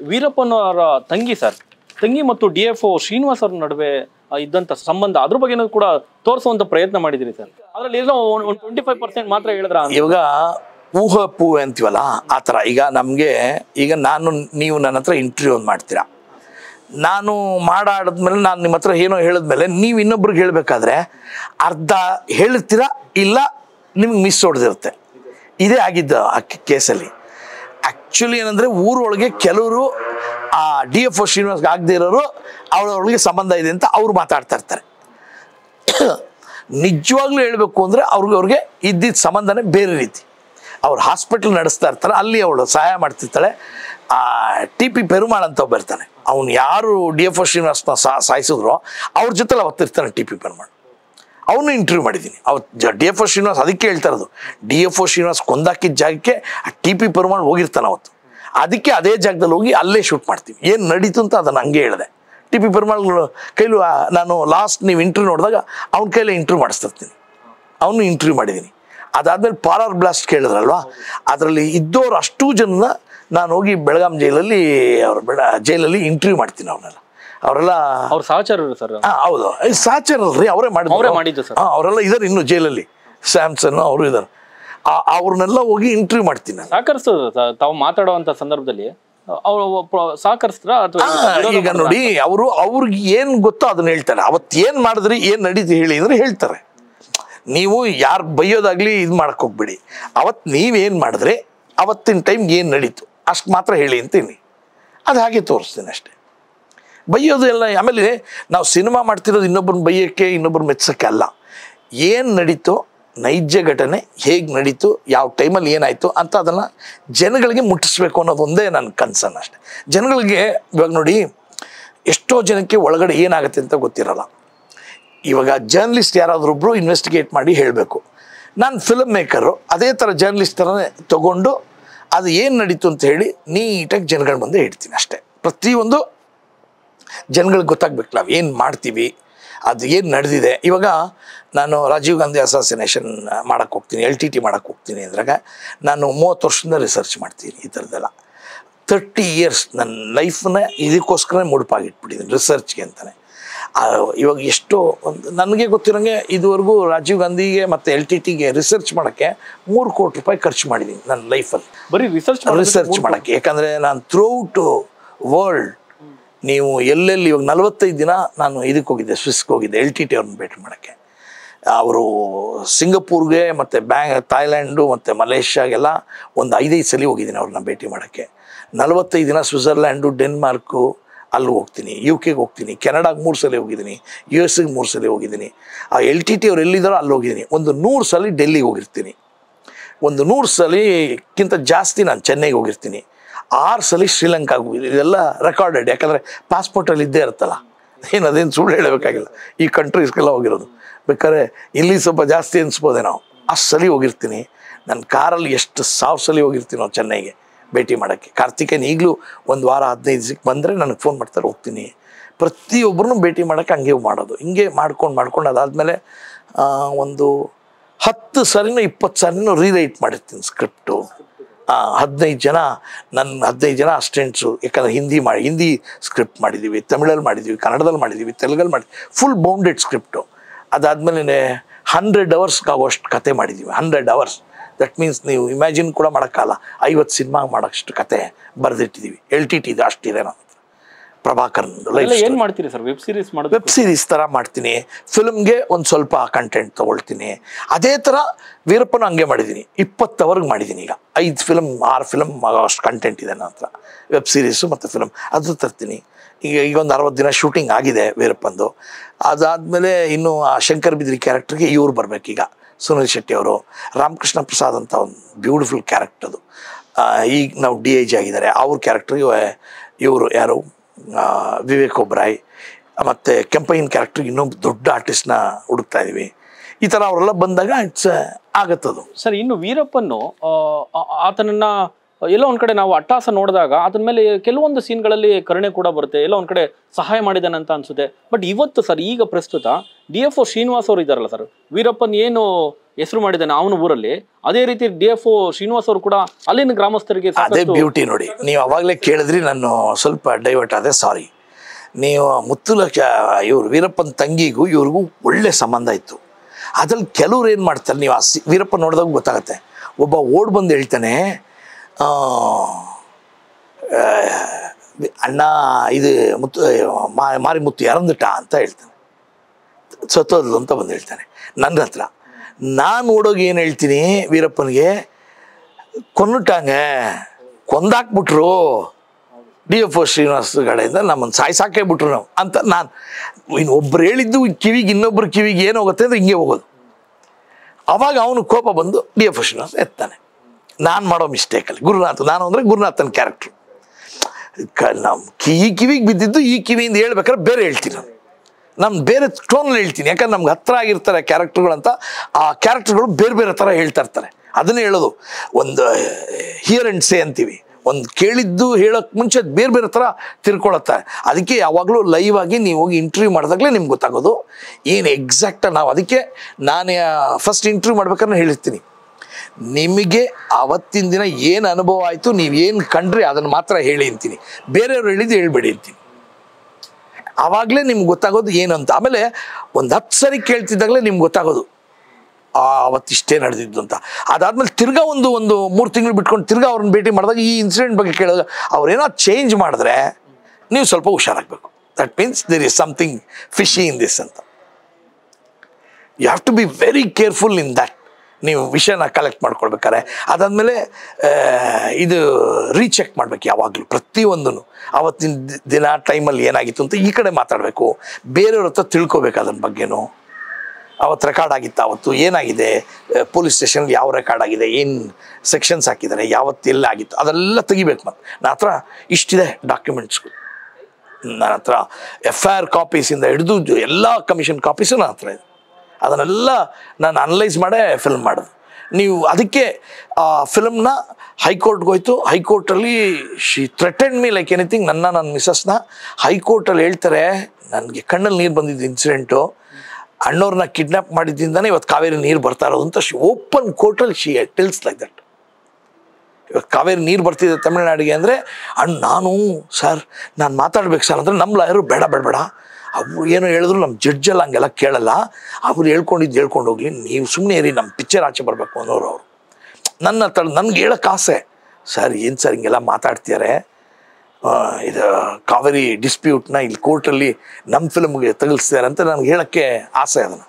ವೀರಪ್ಪನ್ ಅವರ ತಂಗಿ ಸರ್ ತಂಗಿ ಮತ್ತು ಡಿ ಎಫ್ ಒ ಶ್ರೀನಿವಾಸ್ ಅವ್ರ ನಡುವೆ ಆ, ಇದ್ದಂತ ಸಂಬಂಧ ಅದ್ರ ಬಗ್ಗೆ ಕೂಡ ತೋರಿಸುವಂತ ಪ್ರಯತ್ನ ಮಾಡಿದಿರಿ ಸರ್ ಅದ್ರಲ್ಲಿ ಏನೋ ಒಂದು ಟ್ವೆಂಟಿ ಫೈವ್ ಪರ್ಸೆಂಟ್ ಮಾತ್ರ ಹೇಳಿದ್ರ ಇವಾಗ ಊಹ ಪೂವೆ ಅಂತೀವಲ್ಲ ಆ ಥರ ಈಗ ನಮಗೆ ಈಗ ನಾನು ನೀವು ನನ್ನ ಹತ್ರ ಇಂಟರ್ವ್ಯೂ ಒಂದು ಮಾಡ್ತೀರಾ ನಾನು ಮಾಡಾಡಿದ್ಮೇಲೆ ನಾನು ನಿಮ್ಮ ಹತ್ರ ಏನೋ ಹೇಳಿದ್ಮೇಲೆ ನೀವು ಇನ್ನೊಬ್ರಿಗೆ ಹೇಳಬೇಕಾದ್ರೆ ಅರ್ಧ ಹೇಳಿರ್ತೀರಾ ಇಲ್ಲ ನಿಮ್ಗೆ ಮಿಸ್ ಹೊಡೆದಿರುತ್ತೆ ಇದೇ ಆಗಿದ್ದು ಆ ಕೇಸಲ್ಲಿ ಆ್ಯಕ್ಚುಲಿ ಏನಂದರೆ ಊರೊಳಗೆ ಕೆಲವರು ಆ ಡಿ ಎಫ್ ಒ ಶ್ರೀನಿವಾಸ್ಗೆ ಆಗದೆ ಇರೋರು ಅವರೊಳಗೆ ಸಂಬಂಧ ಇದೆ ಅಂತ ಅವ್ರು ಮಾತಾಡ್ತಾ ಇರ್ತಾರೆ ನಿಜವಾಗ್ಲೂ ಹೇಳಬೇಕು ಅಂದರೆ ಅವ್ರಿಗೆ ಅವ್ರಿಗೆ ಇದ್ದಿದ್ದ ಸಂಬಂಧನೇ ಬೇರೆ ರೀತಿ ಅವ್ರು ಹಾಸ್ಪಿಟ್ಲ್ ನಡೆಸ್ತಾ ಇರ್ತಾರೆ ಅಲ್ಲಿ ಅವಳು ಸಹಾಯ ಮಾಡ್ತಿರ್ತಾಳೆ ಆ ಟಿ ಪಿ ಪೆರುಮಾಳ್ ಅಂತ ಒಬ್ಬ ಇರ್ತಾನೆ ಅವ್ನು ಯಾರು ಡಿ ಎಫ್ ಒ ಶ್ರೀನಿವಾಸ್ನ ಸಾ ಸಾಯಿಸಿದ್ರು ಅವ್ರ ಜೊತೆಲಿ ಅವತ್ತಿರ್ತಾನೆ ಟಿ ಪಿ ಪೆರುಮಾಳ್ ಅವನು ಇಂಟರ್ವ್ಯೂ ಮಾಡಿದ್ದೀನಿ ಅವತ್ತು ಡಿ ಎಫ್ ಒ ಶ್ರೀನಿವಾಸ್ ಅದಕ್ಕೆ ಹೇಳ್ತಾ ಇರೋದು ಡಿ ಎಫ್ ಒ ಶ್ರೀನಿವಾಸ್ ಕೊಂದಾಕಿದ ಜಾಗಕ್ಕೆ ಟಿ ಪಿ ಪೆರುಮಾಳ್ ಹೋಗಿರ್ತಾನೆ ಅವತ್ತು ಅದಕ್ಕೆ ಅದೇ ಜಾಗದಲ್ಲಿ ಹೋಗಿ ಅಲ್ಲೇ ಶೂಟ್ ಮಾಡ್ತೀವಿ ಏನು ನಡೀತು ಅಂತ ಅದನ್ನು ಹಂಗೆ ಹೇಳಿದೆ ಟಿ ಪಿ ಪೆರುಮಾಳ್ ಕೈಲೂ ಆ, ನಾನು ಲಾಸ್ಟ್ ನೀವು ಇಂಟರ್ವ್ಯೂ ನೋಡಿದಾಗ ಅವ್ನ ಕೈಲೇ ಇಂಟರ್ವ್ಯೂ ಮಾಡಿಸ್ತಿರ್ತೀನಿ ಅವನು ಇಂಟರ್ವ್ಯೂ ಮಾಡಿದ್ದೀನಿ ಅದಾದ್ಮೇಲೆ ಪಾರಾರ್ ಬ್ಲಾಸ್ಟ್ ಕೇಳಿದ್ರಲ್ವಾ ಅದರಲ್ಲಿ ಇದ್ದವ್ರು ಅಷ್ಟೂ ಜನ ನಾನು ಹೋಗಿ ಬೆಳಗಾಂ ಜೈಲಲ್ಲಿ ಅವ್ರ ಬೆಳ ಜೈಲಲ್ಲಿ ಇಂಟರ್ವ್ಯೂ ಮಾಡ್ತೀನಿ ಅವ್ರನ್ನೆಲ್ಲ ಅವರೆಲ್ಲ ಅವ್ರ ಸಹಚರರು ಸರ್ ಹಾ ಹೌದು ಈ ಸಾಚರ್ ಅಲ್ರಿ ಅವರೇ ಮಾಡಿದ್ರು ಅವರೇ ಮಾಡಿದ್ದು ಸರ್. ಹಾ ಅವರೆಲ್ಲ ಇದಾರೆ ಇನ್ನು ಜೈಲಲ್ಲಿ ಸ್ಯಾಮ್ಸನ್ ಅವರು ಇದಾರೆ ಆ- ಅವ್ರನ್ನೆಲ್ಲ ಹೋಗಿ ಇಂಟರ್ವ್ಯೂ ಮಾಡ್ತೀನಿ ನಾನು ಸಹಕರಿಸ್ತದ ಸ- ತಾವು ಮಾತಾಡುವಂತ ಸಂದರ್ಭದಲ್ಲಿ ಅವರು ಸಹಕರಿಸ್ತಾರ ಅಥವಾ ಆ, ಈಗ ನೋಡಿ ಅವರು ಅವ್ರಿಗೆ ಏನ್ ಗೊತ್ತೋ ಅದನ್ನ ಹೇಳ್ತಾರೆ ಅವತ್ತು ಏನ್ ಮಾಡಿದ್ರಿ ಏನ್ ನಡೀತು ಹೇಳಿ ಅಂದ್ರೆ ಹೇಳ್ತಾರೆ ನೀವು ಯಾರು ಬೈಯೋದಾಗ್ಲಿ ಇದು ಮಾಡಕ್ ಹೋಗ್ಬೇಡಿ ಅವತ್ತು ನೀವೇನ್ ಮಾಡಿದ್ರೆ ಅವತ್ತಿನ ಟೈಮ್ ಏನ್ ನಡೀತು ಅಷ್ಟು ಮಾತ್ರ ಹೇಳಿ ಅಂತೀನಿ ಅದು ಹಾಗೆ ತೋರಿಸ್ತೀನಿ ಅಷ್ಟೇ ಬೈಯೋದು ಎಲ್ಲ ಆಮೇಲೆ ನಾವು ಸಿನಿಮಾ ಮಾಡ್ತಿರೋದು ಇನ್ನೊಬ್ಬರನ್ನ ಬೈಯೋಕ್ಕೆ ಇನ್ನೊಬ್ಬರು ಮೆಚ್ಚೋಕ್ಕೆ ಅಲ್ಲ ಏನು ನಡೀತೋ ನೈಜ ಘಟನೆ ಹೇಗೆ ನಡೀತು ಯಾವ ಟೈಮಲ್ಲಿ ಏನಾಯಿತು ಅಂತ ಅದನ್ನು ಜನಗಳಿಗೆ ಮುಟ್ಟಿಸ್ಬೇಕು ಅನ್ನೋದು ಒಂದೇ ನನ್ನ ಕನ್ಸನ್ ಅಷ್ಟೆ ಜನಗಳಿಗೆ ಇವಾಗ ನೋಡಿ ಎಷ್ಟೋ ಜನಕ್ಕೆ ಒಳಗಡೆ ಏನಾಗುತ್ತೆ ಅಂತ ಗೊತ್ತಿರಲ್ಲ ಇವಾಗ ಜರ್ನಲಿಸ್ಟ್ ಯಾರಾದ್ರೊಬ್ರು ಇನ್ವೆಸ್ಟಿಗೇಟ್ ಮಾಡಿ ಹೇಳಬೇಕು ನಾನು ಫಿಲ್ಮ್ ಮೇಕರು ಅದೇ ಥರ ಜರ್ನಲಿಸ್ಟ್ ಥರನೇ ತಗೊಂಡು ಅದು ಏನು ನಡೀತು ಅಂತ ಹೇಳಿ ನೀಟಾಗಿ ಜನಗಳ ಮುಂದೆ ಇಡ್ತೀನಿ ಅಷ್ಟೇ ಪ್ರತಿಯೊಂದು ಜನಗಳಿಗೆ ಗೊತ್ತಾಗ್ಬೇಕು ನಾವು ಏನು ಮಾಡ್ತೀವಿ ಅದು ಏನು ನಡೆದಿದೆ ಇವಾಗ ನಾನು ರಾಜೀವ್ ಗಾಂಧಿ ಅಸಾಸಿನೇಷನ್ ಮಾಡಕ್ಕೆ ಹೋಗ್ತೀನಿ ಎಲ್ ಟಿ ಟಿ ಮಾಡಕ್ಕೆ ಹೋಗ್ತೀನಿ ಅಂದಾಗ ನಾನು ಮೂವತ್ತು ವರ್ಷದಿಂದ ರಿಸರ್ಚ್ ಮಾಡ್ತೀನಿ ಈ ಥರದ್ದೆಲ್ಲ ತರ್ಟಿ ಇಯರ್ಸ್ ನನ್ನ ಲೈಫನ್ನ ಇದಕ್ಕೋಸ್ಕರ ಮುಡುಪಾಗಿಟ್ಬಿಟ್ಟಿದ್ದೀನಿ ರಿಸರ್ಚ್ಗೆ ಅಂತಲೇ ಇವಾಗ ಎಷ್ಟೋ ಒಂದು ನನಗೆ ಗೊತ್ತಿರೋಂಗೆ ಇದುವರೆಗೂ ರಾಜೀವ್ ಗಾಂಧಿಗೆ ಮತ್ತು ಎಲ್ ಟಿ ಟಿಗೆ ರಿಸರ್ಚ್ ಮಾಡೋಕ್ಕೆ ಮೂರು ಕೋಟಿ ರೂಪಾಯಿ ಖರ್ಚು ಮಾಡಿದ್ದೀನಿ ನನ್ನ ಲೈಫಲ್ಲಿ ಬರೀ ರಿಸರ್ಚ್ ರಿಸರ್ಚ್ ಮಾಡೋಕ್ಕೆ ಯಾಕಂದರೆ ನಾನು ಥ್ರೂಔಟ್ ವರ್ಲ್ಡ್ ನೀವು ಎಲ್ಲೆಲ್ಲಿ ಇವಾಗ ನಲವತ್ತೈದು ದಿನ ನಾನು ಇದಕ್ಕೆ ಹೋಗಿದ್ದೆ ಸ್ವಿಸ್ಗೆ ಹೋಗಿದ್ದೆ ಎಲ್ ಟಿ ಟಿ ಅವ್ರನ್ನ ಭೇಟಿ ಮಾಡೋಕ್ಕೆ ಅವರು ಸಿಂಗಪೂರ್ಗೆ ಮತ್ತು ಬ್ಯಾಂಗ್ ಥಾಯ್ಲ್ಯಾಂಡು ಮತ್ತು ಮಲೇಷ್ಯಾಗೆಲ್ಲ ಒಂದು ಐದೈದು ಸಲ ಹೋಗಿದ್ದೀನಿ ಅವ್ರನ್ನ ಭೇಟಿ ಮಾಡೋಕ್ಕೆ ನಲವತ್ತೈದು ದಿನ ಸ್ವಿಟ್ಜರ್ಲ್ಯಾಂಡು ಡೆನ್ಮಾರ್ಕು ಅಲ್ಲಿ ಹೋಗ್ತೀನಿ ಯು ಕೆಗೆ ಹೋಗ್ತೀನಿ ಕೆನಡಾಗೆ ಮೂರು ಸಲ ಹೋಗಿದ್ದೀನಿ ಯು ಎಸ್ಗೆ ಮೂರು ಸಲ ಹೋಗಿದ್ದೀನಿ ಆ ಎಲ್ ಟಿ ಟಿ ಅವ್ರು ಎಲ್ಲಿದ್ದಾರೋ ಅಲ್ಲಿ ಹೋಗಿದ್ದೀನಿ ಒಂದು ನೂರು ಸಲ ಡೆಲ್ಲಿಗೆ ಹೋಗಿರ್ತೀನಿ ಒಂದು ನೂರು ಸಲಿಕ್ಕಿಂತ ಜಾಸ್ತಿ ನಾನು ಚೆನ್ನೈಗೆ ಹೋಗಿರ್ತೀನಿ ಆರು ಸಲ ಶ್ರೀಲಂಕಾಗೆ ಹೋಗಿದ್ದೀನಿ ಇದೆಲ್ಲ ರೆಕಾರ್ಡೆಡ್ ಯಾಕಂದರೆ ಪಾಸ್ಪೋರ್ಟಲ್ಲಿ ಇದ್ದೇ ಇರುತ್ತಲ್ಲ ಏನು ಅದೇನು ಸುಳ್ಳು ಹೇಳಬೇಕಾಗಿಲ್ಲ ಈ ಕಂಟ್ರೀಸ್ಗೆಲ್ಲ ಹೋಗಿರೋದು ಬೇಕಾದ್ರೆ ಇಲ್ಲಿ ಸ್ವಲ್ಪ ಜಾಸ್ತಿ ಅನಿಸ್ಬೋದೆ ನಾವು ಅಷ್ಟು ಸಲ ಹೋಗಿರ್ತೀನಿ ನನ್ನ ಕಾರಲ್ಲಿ ಎಷ್ಟು ಸಾವಿರ ಸಲ ಹೋಗಿರ್ತೀನೋ ಚೆನ್ನೈಗೆ ಭೇಟಿ ಮಾಡೋಕ್ಕೆ ಕಾರ್ತಿಕೇಯನ್ ಈಗಲೂ ಒಂದು ವಾರ ಹದಿನೈದು ದಿವಸಕ್ಕೆ ಬಂದರೆ ನನಗೆ ಫೋನ್ ಮಾಡ್ತಾರೆ ಹೋಗ್ತೀನಿ ಪ್ರತಿಯೊಬ್ಬರನ್ನು ಭೇಟಿ ಮಾಡೋಕ್ಕೆ ಹಂಗೆ ಮಾಡೋದು ಹಿಂಗೆ ಮಾಡ್ಕೊಂಡು ಮಾಡ್ಕೊಂಡು ಅದಾದಮೇಲೆ ಒಂದು ಹತ್ತು ಸರಿನೂ ಇಪ್ಪತ್ತು ಸರಿನೂ ರೀರೈಟ್ ಮಾಡಿರ್ತೀನಿ ಸ್ಕ್ರಿಪ್ಟು ಹದಿನೈದು ಜನ ನನ್ನ ಹದಿನೈದು ಜನ ಅಸ್ಟೆಂಟ್ಸು ಯಾಕಂದರೆ ಹಿಂದಿ ಮಾಡಿ ಹಿಂದಿ ಸ್ಕ್ರಿಪ್ಟ್ ಮಾಡಿದ್ದೀವಿ ತಮಿಳಲ್ಲಿ ಮಾಡಿದ್ದೀವಿ ಕನ್ನಡದಲ್ಲಿ ಮಾಡಿದ್ದೀವಿ ತೆಲುಗಲ್ಲಿ ಮಾಡಿ ಫುಲ್ ಬೌಂಡೆಡ್ ಸ್ಕ್ರಿಪ್ಟು ಅದಾದಮೇಲೆ ಹಂಡ್ರೆಡ್ ಅವರ್ಸ್ಗೆ ಆಗೋಷ್ಟು ಕತೆ ಮಾಡಿದ್ದೀವಿ ಹಂಡ್ರೆಡ್ ಅವರ್ಸ್ ದಟ್ ಮೀನ್ಸ್ ನೀವು ಇಮ್ಯಾಜಿನ್ ಕೂಡ ಮಾಡೋಕ್ಕಲ್ಲ ಐವತ್ತು ಸಿನಿಮಾ ಮಾಡೋಷ್ಟು ಕತೆ ಬರೆದಿಟ್ಟಿದ್ದೀವಿ ಎಲ್ ಟಿ ಟಿ ಇದು ಅಷ್ಟಿದೆ ನನ್ನ ಹತ್ರ ಪ್ರಭಾಕರ್ನ್ ಲೈಫ್ ಏನ್ ಮಾಡ್ತೀರಿ ಸರ್ ವೆಬ್ ಸೀರೀಸ್ ಮಾಡೋದು ವೆಬ್ ಸೀರೀಸ್ ಥರ ಮಾಡ್ತೀನಿ ಫಿಲ್ಮ್ಗೆ ಒಂದು ಸ್ವಲ್ಪ ಕಂಟೆಂಟ್ ತೊಗೊಳ್ತೀನಿ ಅದೇ ಥರ ವೀರಪ್ಪನ ಹಂಗೆ ಮಾಡಿದ್ದೀನಿ ಇಪ್ಪತ್ತವರೆಗೆ ಮಾಡಿದ್ದೀನಿ ಈಗ ಐದು ಫಿಲಮ್ ಆರು ಫಿಲಮ್ ಅಷ್ಟು ಕಂಟೆಂಟ್ ಇದೆ ನನ್ನ ಹತ್ರ ವೆಬ್ ಸೀರೀಸು ಮತ್ತು ಫಿಲಮ್ ಅದು ತರ್ತೀನಿ ಈಗ ಈಗ ಒಂದು ಅರವತ್ತು ದಿನ ಶೂಟಿಂಗ್ ಆಗಿದೆ ವೀರಪ್ಪಂದು ಅದಾದಮೇಲೆ ಇನ್ನು ಆ ಶಂಕರ್ ಬಿದ್ರಿ ಕ್ಯಾರೆಕ್ಟರ್ಗೆ ಇವ್ರು ಬರ್ಬೇಕೀಗ ಸುನಿಲ್ ಶೆಟ್ಟಿ ಅವರು ರಾಮಕೃಷ್ಣ ಪ್ರಸಾದ್ ಅಂತ ಒಂದು ಬ್ಯೂಟಿಫುಲ್ ಕ್ಯಾರೆಕ್ಟರ್ ಅದು ಆ, ಈಗ ನಾವು ಡಿ ಐ ಜಿ ಆಗಿದ್ದಾರೆ ಅವ್ರ ಕ್ಯಾರೆಕ್ಟ್ರಿಗೆ ಇವರು ಯಾರು ಆ, ವಿವೇಕ್ ಒಬ್ರಾಯ್ ಮತ್ತು ಕೆಂಪಯ್ಯನ ಕ್ಯಾರೆಕ್ಟ್ರಿಗೆ ಇನ್ನೊಬ್ಬ ದೊಡ್ಡ ಆರ್ಟಿಸ್ಟ್ನ ಹುಡುಕ್ತಾ ಇದೀವಿ ಈ ಥರ ಅವರೆಲ್ಲ ಬಂದಾಗ ಇಟ್ಸ್ ಆಗತ್ತದು ಸರ್ ಇನ್ನು ವೀರಪ್ಪನ್ನು ಆ, ಆ- ಆತನನ್ನ ಎಲ್ಲೋ ಒಂದ್ ಕಡೆ ನಾವು ಅಟ್ಟಾಸ ನೋಡಿದಾಗ ಅದ್ರ ಮೇಲೆ ಕೆಲವೊಂದು ಸೀನ್ಗಳಲ್ಲಿ ಕರುಣೆ ಕೂಡ ಬರುತ್ತೆ ಎಲ್ಲೋ ಒಂದ್ ಕಡೆ ಸಹಾಯ ಮಾಡಿದಾನೆ ಅಂತ ಅನ್ಸುತ್ತೆ ಬಟ್ ಇವತ್ತು ಸರ್ ಈಗ ಪ್ರಸ್ತುತ ಡಿ ಎಫ್ ಒ ಶ್ರೀನಿವಾಸ್ ಅವರು ಇದ್ದಾರಲ್ಲ ಸರ್ ವೀರಪ್ಪನ್ ಏನು ಹೆಸರು ಮಾಡಿದ್ದಾನೆ ಅವನ ಊರಲ್ಲಿ ಅದೇ ರೀತಿ ಡಿ ಎಫ್ ಒ ಶ್ರೀನಿವಾಸ್ ಅವರು ಕೂಡ ಅಲ್ಲಿನ ಗ್ರಾಮಸ್ಥರಿಗೆ ಅದೇ ಸಾಕಷ್ಟು ಬ್ಯೂಟಿ ನೋಡಿ ನೀವು ಅವಾಗಲೇ ಕೇಳಿದ್ರಿ ನಾನು ಸ್ವಲ್ಪ ಡೈವರ್ಟ್ ಆದೆ ಸಾರಿ ನೀವು ಮುತ್ತುಲಕ್ಷ ಇವ್ರು ವೀರಪ್ಪನ ತಂಗಿಗೂ ಇವ್ರಿಗೂ ಒಳ್ಳೆ ಸಂಬಂಧ ಇತ್ತು ಅದ್ರಲ್ಲಿ ಕೆಲವ್ರು ಏನು ಮಾಡ್ತಾರೆ ನೀವು ಆ ಸಿ ವೀರಪ್ಪ ನೋಡಿದಾಗ ಗೊತ್ತಾಗುತ್ತೆ ಒಬ್ಬ ಓಡ್ ಬಂದು ಹೇಳ್ತಾನೆ ಆ, ಆ, ಅಣ್ಣ ಇದು ಮುತ್ತು ಮಾ- ಮಾರಿ ಮುತ್ತು ಎರಂದಿಟ ಅಂತ ಹೇಳ್ತಾನೆ ಸತ್ತೋದ್ಲು ಅಂತ ಬಂದು ಹೇಳ್ತಾನೆ ನನ್ನ ಹತ್ರ ನಾನು ಓಡೋಗಿ ಏನು ಹೇಳ್ತೀನಿ ವೀರಪ್ಪನಿಗೆ ಕೊನ್ನುಟ್ಟಾಂಗ ಕೊಂದಾಕ್ಬಿಟ್ರು ಡಿ ಎಫ್ ಒ ಶ್ರೀನಿವಾಸ ಕಡೆಯಿಂದ ನಮ್ಮನ್ನು ಸಾಯ್ಸಾಕೇ ಬಿಟ್ರು ನಾವು ಅಂತ ನಾನು ಇನ್ನು ಒಬ್ರು ಹೇಳಿದ್ದು ಕಿವಿಗೆ ಇನ್ನೊಬ್ರು ಕಿವಿಗೆ ಏನು ಹೋಗುತ್ತೆ ಅಂದ್ರೆ ಹಿಂಗೆ ಹೋಗೋದು ಅವಾಗ ಅವನು ಕೋಪ ಬಂದು ಡಿ ಎಫ್ ಒ ಶ್ರೀನಿವಾಸ ಎತ್ತಾನೆ ನಾನು ಮಾಡೋ ಮಿಸ್ಟೇಕಲ್ಲಿ ಗುರುನಾಥ್ ನಾನು ಅಂದರೆ ಗುರುನಾಥನ ಕ್ಯಾರೆಕ್ಟ್ರು ಕ ನಮ್ಮ ಕಿ ಈ ಕಿವಿಗೆ ಬಿದ್ದಿದ್ದು ಈ ಕಿವಿಯಿಂದ ಹೇಳ್ಬೇಕಾದ್ರೆ ಬೇರೆ ಹೇಳ್ತೀನಿ ನಾನು ನಾನು ಬೇರೆ ಟೋನಲ್ಲಿ ಹೇಳ್ತೀನಿ ಯಾಕಂದ್ರೆ ನಮ್ಗೆ ಹತ್ರ ಆಗಿರ್ತಾರೆ ಕ್ಯಾರೆಕ್ಟರ್ಗಳಂತ ಆ ಕ್ಯಾರೆಕ್ಟರ್ಗಳು ಬೇರೆ ಬೇರೆ ಥರ ಹೇಳ್ತಾ ಇರ್ತಾರೆ ಅದನ್ನೇ ಹೇಳೋದು ಒಂದು ಹಿಯರ್ ಆ್ಯಂಡ್ ಸೇ ಅಂತೀವಿ ಒಂದು ಕೇಳಿದ್ದು ಹೇಳೋಕ್ಕೆ ಮುಂಚೆ ಬೇರೆ ಬೇರೆ ಥರ ತಿರ್ಕೊಳತ್ತಾರೆ ಅದಕ್ಕೆ ಯಾವಾಗಲೂ ಲೈವ್ ಆಗಿ ನೀವು ಹೋಗಿ ಇಂಟರ್ವ್ಯೂ ಮಾಡಿದಾಗಲೇ ನಿಮ್ಗೆ ಗೊತ್ತಾಗೋದು ಏನು ಎಕ್ಸಾಕ್ಟಾಗಿ ನಾವು ಅದಕ್ಕೆ ನಾನು ಫಸ್ಟ್ ಇಂಟರ್ವ್ಯೂ ಮಾಡ್ಬೇಕಾದ್ರೆ ಹೇಳಿರ್ತೀನಿ ನಿಮಗೆ ಅವತ್ತಿನ ದಿನ ಏನು ಅನುಭವ ಆಯಿತು ನೀವು ಏನು ಕಂಡ್ರೆ ಅದನ್ನು ಮಾತ್ರ ಹೇಳಿ ಅಂತೀನಿ ಬೇರೆಯವ್ರು ಹೇಳಿದ್ದು ಹೇಳ್ಬೇಡಿ ಅಂತೀನಿ ಆವಾಗಲೇ ನಿಮ್ಗೆ ಗೊತ್ತಾಗೋದು ಏನು ಅಂತ ಆಮೇಲೆ ಒಂದು ಹತ್ತು ಸರಿ ಕೇಳ್ತಿದ್ದಾಗಲೇ ನಿಮ್ಗೆ ಗೊತ್ತಾಗೋದು ಆ ಅವತ್ತಿಷ್ಟೇ ನಡೆದಿದ್ದು ಅಂತ ಅದಾದ್ಮೇಲೆ ತಿರ್ಗಾ ಒಂದು ಒಂದು ಮೂರು ತಿಂಗಳು ಬಿಟ್ಕೊಂಡು ತಿರ್ಗಾ ಅವ್ರನ್ನ ಭೇಟಿ ಮಾಡಿದಾಗ ಈ ಇನ್ಸಿಡೆಂಟ್ ಬಗ್ಗೆ ಕೇಳಿದಾಗ ಅವ್ರೇನೋ ಚೇಂಜ್ ಮಾಡಿದ್ರೆ ನೀವು ಸ್ವಲ್ಪ ಹುಷಾರಾಗಬೇಕು that means there is something fishy in this ಅಂತ you have to be very careful in that ನೀವು ವಿಷಯನ ಕಲೆಕ್ಟ್ ಮಾಡ್ಕೊಳ್ಬೇಕಾರೆ ಅದಾದಮೇಲೆ ಇದು ರೀಚೆಕ್ ಮಾಡ್ಬೇಕು ಯಾವಾಗಲೂ ಪ್ರತಿಯೊಂದೂ ಅವತ್ತಿನ ದಿ- ದಿನ ಟೈಮಲ್ಲಿ ಏನಾಗಿತ್ತು ಅಂತ ಈ ಕಡೆ ಮಾತಾಡಬೇಕು ಬೇರೆಯವ್ರ ಹತ್ರ ತಿಳ್ಕೊಬೇಕು ಅದನ್ನ ಬಗ್ಗೆನೂ ಅವತ್ತು ರೆಕಾರ್ಡ್ ಆಗಿತ್ತು ಅವತ್ತು ಏನಾಗಿದೆ ಪೊಲೀಸ್ ಸ್ಟೇಷನ್ಗೆ ಯಾವ ರೆಕಾರ್ಡ್ ಆಗಿದೆ ಏನು ಸೆಕ್ಷನ್ಸ್ ಹಾಕಿದ್ದಾರೆ ಯಾವತ್ತು ಎಲ್ಲ ಆಗಿತ್ತು ಅದೆಲ್ಲ ತೆಗಿಬೇಕು ಮತ್ತೆ ನನ್ನ ಹತ್ರ ಇಷ್ಟಿದೆ ಡಾಕ್ಯುಮೆಂಟ್ಸ್ಗಳು ನನ್ನ ಹತ್ರ ಎಫ್ ಐ ಆರ್ ಕಾಪೀಸಿಂದ ಹಿಡಿದು ಎಲ್ಲ ಕಮಿಷನ್ ಕಾಪೀಸು ನನ್ನ ಹತ್ರ ಇದೆ ಅದನ್ನೆಲ್ಲ ನಾನು ಅನಲೈಸ್ ಮಾಡೇ ಫಿಲ್ಮ್ ಮಾಡೋದು ನೀವು ಅದಕ್ಕೆ ಆ ಫಿಲ್ಮ್ನ ಹೈಕೋರ್ಟ್ಗೆ ಹೋಯ್ತು ಹೈಕೋರ್ಟಲ್ಲಿ she threatened me like anything ನನ್ನ ನನ್ನ ಮಿಸಸ್ನ ಹೈಕೋರ್ಟಲ್ಲಿ ಹೇಳ್ತಾರೆ ನನಗೆ ಕಣ್ಣಲ್ಲಿ ನೀರು ಬಂದಿದ್ದು ಇನ್ಸಿಡೆಂಟು ಅಣ್ಣವ್ರನ್ನ ಕಿಡ್ನಾಪ್ ಮಾಡಿದ್ದಿಂದನೇ ಇವತ್ತು ಕಾವೇರಿ ನೀರು ಬರ್ತಾ ಇರೋದು ಅಂತ ಶಿ ಓಪನ್ ಕೋರ್ಟಲ್ಲಿ ಶಿ ಟೆಲ್ಸ್ ಲೈಕ್ ದಟ್ ಇವತ್ತು ಕಾವೇರಿ ನೀರು ಬರ್ತಿದೆ ತಮಿಳ್ನಾಡಿಗೆ ಅಂದರೆ ಅಣ್ಣ ನಾನು ಸರ್ ನಾನು ಮಾತಾಡ್ಬೇಕು ಸರ್ ಅಂದರೆ ನಮ್ಮ ಲಾಯರು ಬೇಡ ಬೇಡ ಬೇಡ ಅವ್ರು ಏನೋ ಹೇಳಿದ್ರು ನಮ್ಮ ಜಡ್ಜೆಲ್ಲ ಹಂಗೆಲ್ಲ ಕೇಳಲ್ಲ ಅವ್ರು ಹೇಳ್ಕೊಂಡಿದ್ದು ಹೇಳ್ಕೊಂಡು ಹೋಗ್ಲಿ ನೀವು ಸುಮ್ಮನೆ ಇರಿ ನಮ್ಮ ಪಿಕ್ಚರ್ ಆಚೆ ಬರಬೇಕು ಅನ್ನೋರು ಅವರು ನನ್ನ ತಳ ನನಗೆ ಹೇಳೋಕ್ಕೆ ಆಸೆ ಸರ್ ಏನು ಸರ್ ಹಿಂಗೆಲ್ಲ ಮಾತಾಡ್ತಿದ್ದಾರೆ ಆ, ಇದು ಕಾವೇರಿ ಡಿಸ್ಪ್ಯೂಟ್ನ ಇಲ್ಲಿ ಕೋರ್ಟಲ್ಲಿ ನಮ್ಮ ಫಿಲ್ಮ್ಗೆ ತಗಲ್ಸ್ತಿದ್ದಾರೆ ಅಂತ ನನಗೆ ಹೇಳೋಕ್ಕೆ ಆಸೆ ಅದನ್ನು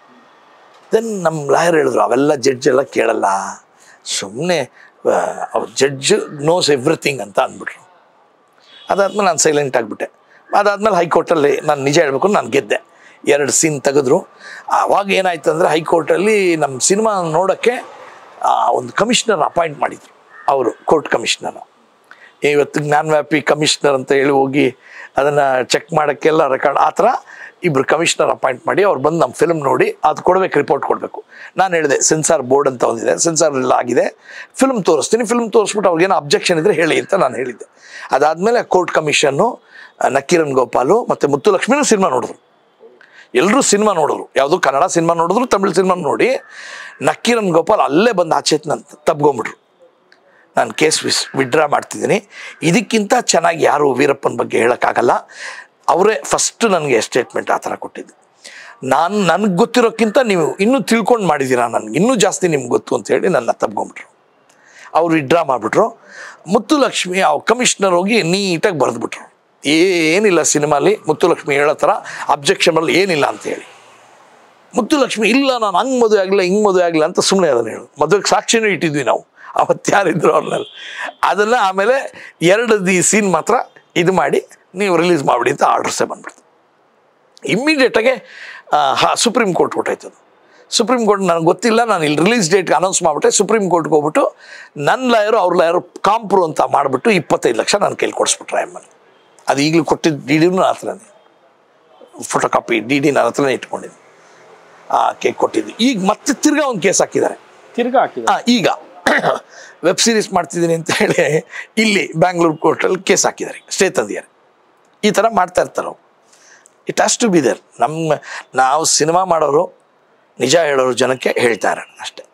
ದೆನ್ ನಮ್ಮ ಲಾಯರ್ ಹೇಳಿದ್ರು ಅವೆಲ್ಲ ಜಡ್ಜ್ ಎಲ್ಲ ಕೇಳಲ್ಲ ಸುಮ್ಮನೆ ಅವ್ರ ಜಡ್ಜ್ ನೋಸ್ ಎವ್ರಿಥಿಂಗ್ ಅಂತ ಅಂದ್ಬಿಟ್ರು ಅದಾದ್ಮೇಲೆ ನಾನು ಸೈಲೆಂಟ್ ಆಗಿಬಿಟ್ಟೆ ಅದಾದ್ಮೇಲೆ ಹೈಕೋರ್ಟಲ್ಲಿ ನಾನು ನಿಜ ಹೇಳ್ಬೇಕು ನಾನು ಗೆದ್ದೆ ಎರಡು ಸೀನ್ ತೆಗೆದ್ರು ಆವಾಗ ಏನಾಯ್ತು ಅಂದರೆ ಹೈಕೋರ್ಟಲ್ಲಿ ನಮ್ಮ ಸಿನಿಮಾ ನೋಡೋಕ್ಕೆ ಆ, ಒಂದು ಕಮಿಷನರ್ ಅಪಾಯಿಂಟ್ ಮಾಡಿದ್ರು ಅವರು ಕೋರ್ಟ್ ಕಮಿಷನರ್ ಇವತ್ತು ಜ್ಞಾನವ್ಯಾಪಿ ಕಮಿಷನರ್ ಅಂತ ಹೇಳಿ ಹೋಗಿ ಅದನ್ನು ಚೆಕ್ ಮಾಡೋಕ್ಕೆಲ್ಲ ರೆಕಾರ್ಡ್ ಆ ಥರ ಇಬ್ರು ಕಮಿಷನರ್ ಅಪಾಯಿಂಟ್ ಮಾಡಿ ಅವ್ರು ಬಂದು ನಮ್ಮ ಫಿಲ್ಮ್ ನೋಡಿ ಅದು ಕೊಡ್ಬೇಕು ರಿಪೋರ್ಟ್ ಕೊಡಬೇಕು ನಾನು ಹೇಳಿದೆ ಸೆನ್ಸಾರ್ ಬೋರ್ಡ್ ಅಂತ ಒಂದಿದೆ ಸೆನ್ಸಾರ್ ಎಲ್ಲ ಆಗಿದೆ ಫಿಲ್ಮ್ ತೋರಿಸ್ತೀನಿ ಫಿಲ್ಮ್ ತೋರಿಸ್ಬಿಟ್ಟು ಅವ್ರಿಗೇನೋ ಅಬ್ಜೆಕ್ಷನ್ ಇದ್ರೆ ಹೇಳಿ ಅಂತ ನಾನು ಹೇಳಿದ್ದೆ ಅದಾದಮೇಲೆ ಕೋರ್ಟ್ ಕಮಿಷನ್ನು ನಕ್ಕೀರನ್ ಗೋಪಾಲು ಮತ್ತು ಮುತ್ತುಲಕ್ಷ್ಮಿನೂ ಸಿನಿಮಾ ನೋಡಿದ್ರು ಎಲ್ಲರೂ ಸಿನಿಮಾ ನೋಡಿದ್ರು ಯಾವುದು ಕನ್ನಡ ಸಿನಿಮಾ ನೋಡಿದ್ರು ತಮಿಳ್ ಸಿನಿಮಾ ನೋಡಿ ನಕ್ಕೀರನ್ ಗೋಪಾಲ್ ಅಲ್ಲೇ ಬಂದು ಆಚೆ ನನ್ನ ತಬ್ಕೊಂಬಿಟ್ರು ನಾನು ಕೇಸ್ ವಿಸ್ ವಿಡ್ರಾ ಮಾಡ್ತಿದ್ದೀನಿ ಇದಕ್ಕಿಂತ ಚೆನ್ನಾಗಿ ಯಾರು ವೀರಪ್ಪನ ಬಗ್ಗೆ ಹೇಳೋಕ್ಕಾಗಲ್ಲ ಅವರೇ ಫಸ್ಟ್ ನನಗೆ ಸ್ಟೇಟ್ಮೆಂಟ್ ಆ ಥರ ಕೊಟ್ಟಿದ್ದು ನಾನು ನನಗೆ ಗೊತ್ತಿರೋಕ್ಕಿಂತ ನೀವು ಇನ್ನೂ ತಿಳ್ಕೊಂಡು ಮಾಡಿದ್ದೀರಾ ನನಗೆ ಇನ್ನೂ ಜಾಸ್ತಿ ನಿಮ್ಗೆ ಗೊತ್ತು ಅಂತ ಹೇಳಿ ನನ್ನ ತಬ್ಕೊಂಬಿಟ್ರು ಅವ್ರು ವಿಡ್ರಾ ಮಾಡಿಬಿಟ್ರು ಮುತ್ತುಲಕ್ಷ್ಮಿ ಆ ಕಮಿಷನರ್ ಹೋಗಿ ನೀಟಾಗಿ ಬರೆದ್ಬಿಟ್ರು ಏನಿಲ್ಲ ಸಿನಿಮಾಲಿ ಮುತ್ತುಲಕ್ಷ್ಮಿ ಹೇಳೋ ಥರ ಅಬ್ಜೆಕ್ಷನಬಲ್ ಏನಿಲ್ಲ ಅಂತ ಹೇಳಿ ಮುತ್ತುಲಕ್ಷ್ಮಿ ಇಲ್ಲ ನಾನು ಹಂಗೆ ಮದುವೆ ಆಗಿಲ್ಲ ಹಿಂಗೆ ಮದುವೆ ಆಗಿಲ್ಲ ಅಂತ ಸುಮ್ಮನೆ ಅದನ್ನು ಹೇಳು ಮದುವೆಗೆ ಸಾಕ್ಷಿನೂ ಇಟ್ಟಿದ್ವಿ ನಾವು ಅವತ್ತು ಯಾರಿದ್ರು ಅವ್ರನ್ನೆಲ್ಲ ಅದನ್ನು ಆಮೇಲೆ ಎರಡು ದಿ ಸೀನ್ ಮಾತ್ರ ಇದು ಮಾಡಿ ನೀವು ರಿಲೀಸ್ ಮಾಡಿಬಿಡಿ ಅಂತ ಆರ್ಡರ್ಸೇ ಬಂದ್ಬಿಡ್ತು ಇಮ್ಮಿಡಿಯೇಟಾಗೆ ಹಾ ಸುಪ್ರೀಂ ಕೋರ್ಟ್ ಕೊಟ್ಟಾಯ್ತು ಅದು ಸುಪ್ರೀಂ ಕೋರ್ಟ್ ನನಗೆ ಗೊತ್ತಿಲ್ಲ ನಾನು ಇಲ್ಲಿ ರಿಲೀಸ್ ಡೇಟ್ಗೆ ಅನೌನ್ಸ್ ಮಾಡಿಬಿಟ್ಟೆ ಸುಪ್ರೀಂ ಕೋರ್ಟ್ಗೆ ಹೋಗ್ಬಿಟ್ಟು ನನ್ನ ಲಾಯರು ಅವ್ರ ಲಾಯರು ಕಾಂಪ್ರು ಅಂತ ಮಾಡಿಬಿಟ್ಟು ಇಪ್ಪತ್ತೈದು ಲಕ್ಷ ನನ್ನ ಕೈಲಿ ಕೊಡಿಸ್ಬಿಟ್ರೆ ಅಮ್ಮನ ಅದು ಈಗಲೂ ಕೊಟ್ಟಿದ್ದು ಡಿ ಡಿನೂ ನನ್ನ ಹತ್ರನೇ ಫೋಟೋ ಕಾಪಿ ಡಿ ಡಿ ನನ್ನ ಹತ್ರನೇ ಇಟ್ಕೊಂಡಿದ್ದು ಆ ಕೇಕ್ ಕೊಟ್ಟಿದ್ದು ಈಗ ಮತ್ತೆ ತಿರ್ಗಾ ಒಂದು ಕೇಸ್ ಹಾಕಿದ್ದಾರೆ ತಿರ್ಗಾ ಹಾಕಿದ್ರು ಆ, ಈಗ ವೆಬ್ ಸೀರೀಸ್ ಮಾಡ್ತಿದ್ದೀನಿ ಅಂತ ಹೇಳಿ ಇಲ್ಲಿ ಬ್ಯಾಂಗ್ಳೂರು ಕೋರ್ಟಲ್ಲಿ ಕೇಸ್ ಹಾಕಿದ್ದಾರೆ ಸ್ಟೇ ತಂದಿದ್ದಾರೆ ಈ ಥರ ಮಾಡ್ತಾ ಇರ್ತಾರೆ ಅವ್ರು it has to be there ನಮ್ಮ ನಾವು ಸಿನಿಮಾ ಮಾಡೋರು ನಿಜ ಹೇಳೋರು ಜನಕ್ಕೆ ಹೇಳ್ತಾ ಇರೋಣ ಅಷ್ಟೇ